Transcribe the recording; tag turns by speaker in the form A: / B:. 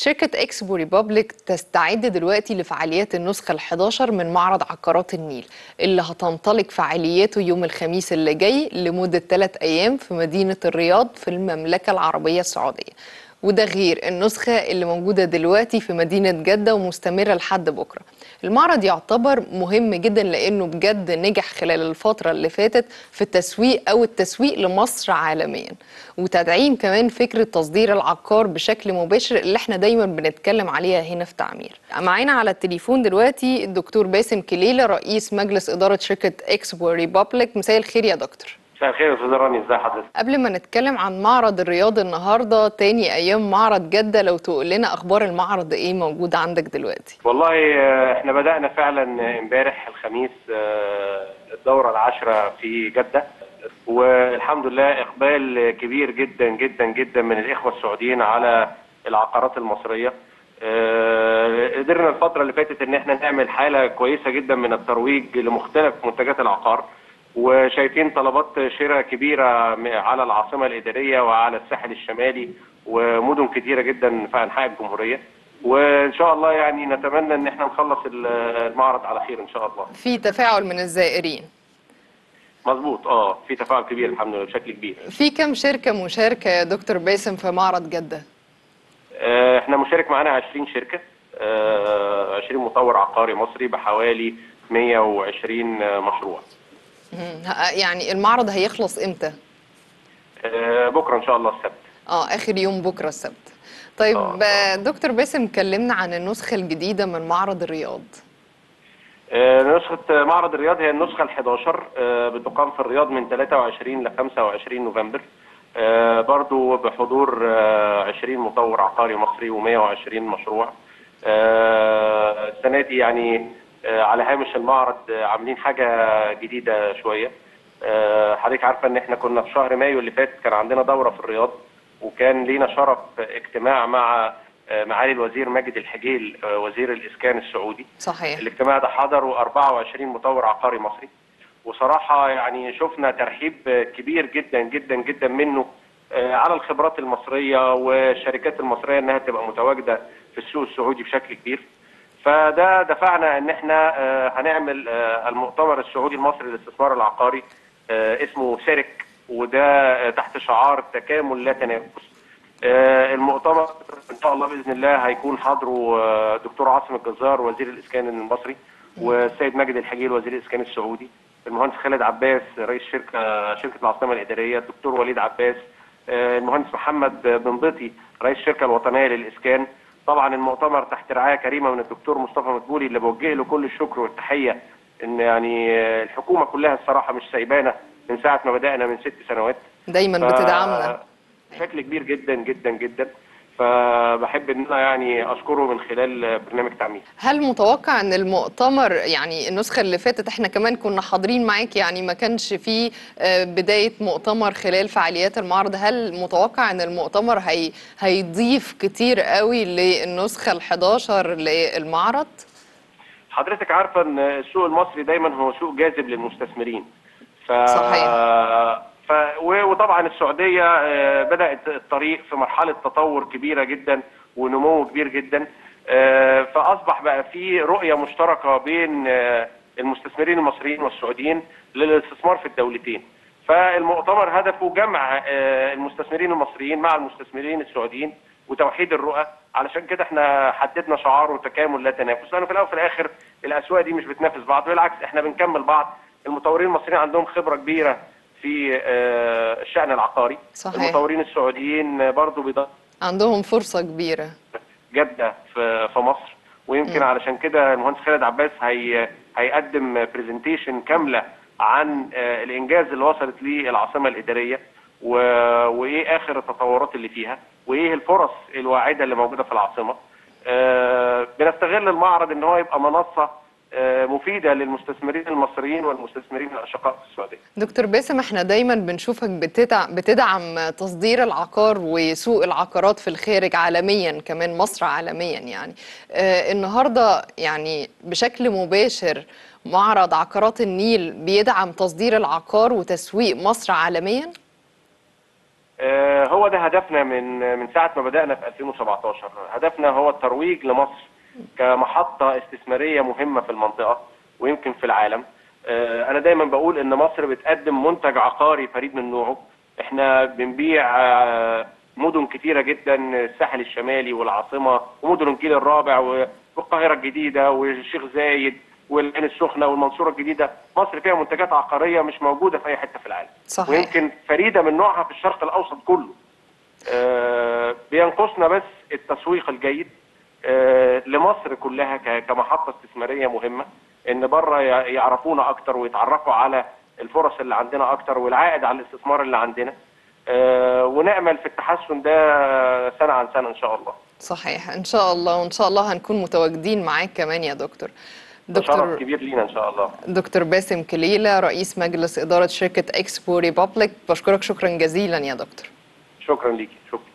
A: شركة اكسبو ريبابليك تستعد دلوقتي لفعاليات النسخة ال11 من معرض عقارات النيل اللي هتنطلق فعالياته يوم الخميس اللي جاي لمدة 3 أيام في مدينة الرياض في المملكة العربية السعودية وده غير النسخة اللي موجودة دلوقتي في مدينة جدة ومستمرة لحد بكرة المعرض يعتبر مهم جدا لأنه بجد نجح خلال الفترة اللي فاتت في التسويق أو التسويق لمصر عالميا وتدعيم كمان فكرة تصدير العقار بشكل مباشر اللي احنا دايما بنتكلم عليها هنا في تعمير معانا على التليفون دلوقتي الدكتور باسم كليلة رئيس مجلس إدارة شركة اكسبو ريبابليك مساء الخير يا دكتور
B: مساء الخير يا استاذ راني ازي حضرتك
A: قبل ما نتكلم عن معرض الرياض النهارده تاني ايام معرض جده لو تقول لنا اخبار المعرض ايه موجود عندك دلوقتي
B: والله آه، احنا بدانا فعلا امبارح الخميس آه، الدوره العاشره في جده والحمد لله اقبال كبير جدا جدا جدا من الاخوه السعوديين على العقارات المصريه آه، قدرنا الفتره اللي فاتت ان احنا نعمل حاله كويسه جدا من الترويج لمختلف منتجات العقار وشايفين طلبات شراء كبيره م- على العاصمه الاداريه وعلى الساحل الشمالي ومدن كتيره جدا في انحاء الجمهوريه وان شاء الله يعني نتمنى ان احنا نخلص ال- المعرض على خير ان شاء الله
A: في تفاعل من الزائرين
B: مظبوط اه في تفاعل كبير الحمد لله بشكل كبير
A: في كم شركه مشاركه يا دكتور باسم في معرض جده
B: آه، احنا مشارك معانا 20 شركه آه، 20 مطور عقاري مصري بحوالي 120 مشروع
A: مم. ه- يعني المعرض هيخلص امتى
B: آه، بكره ان شاء الله السبت
A: اه اخر يوم بكره السبت طيب
B: آه،
A: آه، دكتور باسم كلمنا عن النسخه الجديده من معرض الرياض
B: آه، نسخة معرض الرياض هي النسخة ال 11 آه، بتقام في الرياض من 23 ل 25 نوفمبر آه، برضو بحضور آه، 20 مطور عقاري مصري و120 مشروع آه، السنة دي يعني آه، على هامش المعرض آه، عاملين حاجة جديدة شوية آه، حضرتك عارفة ان احنا كنا في شهر مايو اللي فات كان عندنا دورة في الرياض وكان لينا شرف اجتماع مع آه، معالي الوزير ماجد الحجيل آه، وزير الإسكان السعودي
A: صحيح
B: الاجتماع ده حضروا 24 مطور عقاري مصري وصراحة يعني شفنا ترحيب كبير جدا جدا جدا منه آه، على الخبرات المصرية والشركات المصرية انها تبقى متواجدة في السوق السعودي بشكل كبير فده دفعنا ان احنا آه، هنعمل آه، المؤتمر السعودي المصري للاستثمار العقاري آه، اسمه سيرك وده آه، تحت شعار تكامل لا تنافس آه، المؤتمر ان شاء الله باذن الله هيكون حاضره آه، دكتور عاصم الجزار وزير الاسكان المصري والسيد ماجد الحجيل وزير الاسكان السعودي المهندس خالد عباس رئيس شركه شركه العاصمه الاداريه الدكتور وليد عباس آه، المهندس محمد بنبطي رئيس الشركه الوطنيه للاسكان طبعا المؤتمر تحت رعايه كريمه من الدكتور مصطفى مدبولي اللي بوجه له كل الشكر والتحيه ان يعني آه، الحكومه كلها الصراحه مش سايبانا من ساعه ما بدانا من ست سنوات
A: دايما
B: ف-
A: بتدعمنا
B: بشكل كبير جدا جدا جدا فبحب ان انا يعني اشكره من خلال برنامج تعمير
A: هل متوقع ان المؤتمر يعني النسخه اللي فاتت احنا كمان كنا حاضرين معاك يعني ما كانش فيه آه، بدايه مؤتمر خلال فعاليات المعرض هل متوقع ان المؤتمر هي هيضيف كتير قوي للنسخه ال11 للمعرض
B: حضرتك عارفه ان السوق المصري دايما هو سوق جاذب للمستثمرين ف...
A: صحيح.
B: ف... و- وطبعا السعوديه آه، بدات الطريق في مرحله تطور كبيره جدا ونمو كبير جدا آه، فاصبح بقى في رؤيه مشتركه بين آه، المستثمرين المصريين والسعوديين للاستثمار في الدولتين فالمؤتمر هدفه جمع آه، المستثمرين المصريين مع المستثمرين السعوديين وتوحيد الرؤى علشان كده احنا حددنا شعار تكامل لا تنافس لانه في الاول وفي الاخر الاسواق دي مش بتنافس بعض بالعكس احنا بنكمل بعض المطورين المصريين عندهم خبره كبيره في آه، الشان العقاري
A: صحيح.
B: المطورين السعوديين برضو بيض
A: عندهم فرصه كبيره
B: جده في في مصر ويمكن علشان كده المهندس خالد عباس هي هيقدم برزنتيشن كامله عن آه، الانجاز اللي وصلت ليه العاصمه الاداريه و... وايه اخر التطورات اللي فيها وايه الفرص الواعده اللي موجوده في العاصمه آه، بنستغل المعرض ان هو يبقى منصه آه، مفيده للمستثمرين المصريين والمستثمرين الاشقاء في السعوديه
A: دكتور باسم احنا دايما بنشوفك بتدعم, بتدعم تصدير العقار وسوق العقارات في الخارج عالميا كمان مصر عالميا يعني اه النهارده يعني بشكل مباشر معرض عقارات النيل بيدعم تصدير العقار وتسويق مصر عالميا
B: آه، هو ده هدفنا من من ساعه ما بدانا في 2017 هدفنا هو الترويج لمصر كمحطه استثماريه مهمه في المنطقه ويمكن في العالم آه، انا دايما بقول ان مصر بتقدم منتج عقاري فريد من نوعه احنا بنبيع آه، مدن كتيره جدا الساحل الشمالي والعاصمه ومدن الجيل الرابع والقاهره الجديده والشيخ زايد والعين السخنه والمنصوره الجديده مصر فيها منتجات عقاريه مش موجوده في اي حته في العالم
A: صحيح.
B: ويمكن فريده من نوعها في الشرق الاوسط كله آه، بينقصنا بس التسويق الجيد آه، لمصر كلها ك- كمحطه استثماريه مهمه ان بره ي- يعرفونا اكتر ويتعرفوا على الفرص اللي عندنا اكتر والعائد على الاستثمار اللي عندنا آه، ونامل في التحسن ده سنه عن سنه ان شاء الله
A: صحيح ان شاء الله وان شاء الله هنكون متواجدين معاك كمان يا دكتور
B: ده شرف
A: دكتور
B: كبير لينا ان شاء الله
A: دكتور باسم كليلة رئيس مجلس إدارة شركة إكسبو ريبابليك بشكرك شكرا جزيلا يا دكتور
B: شكرا ليكي شكرا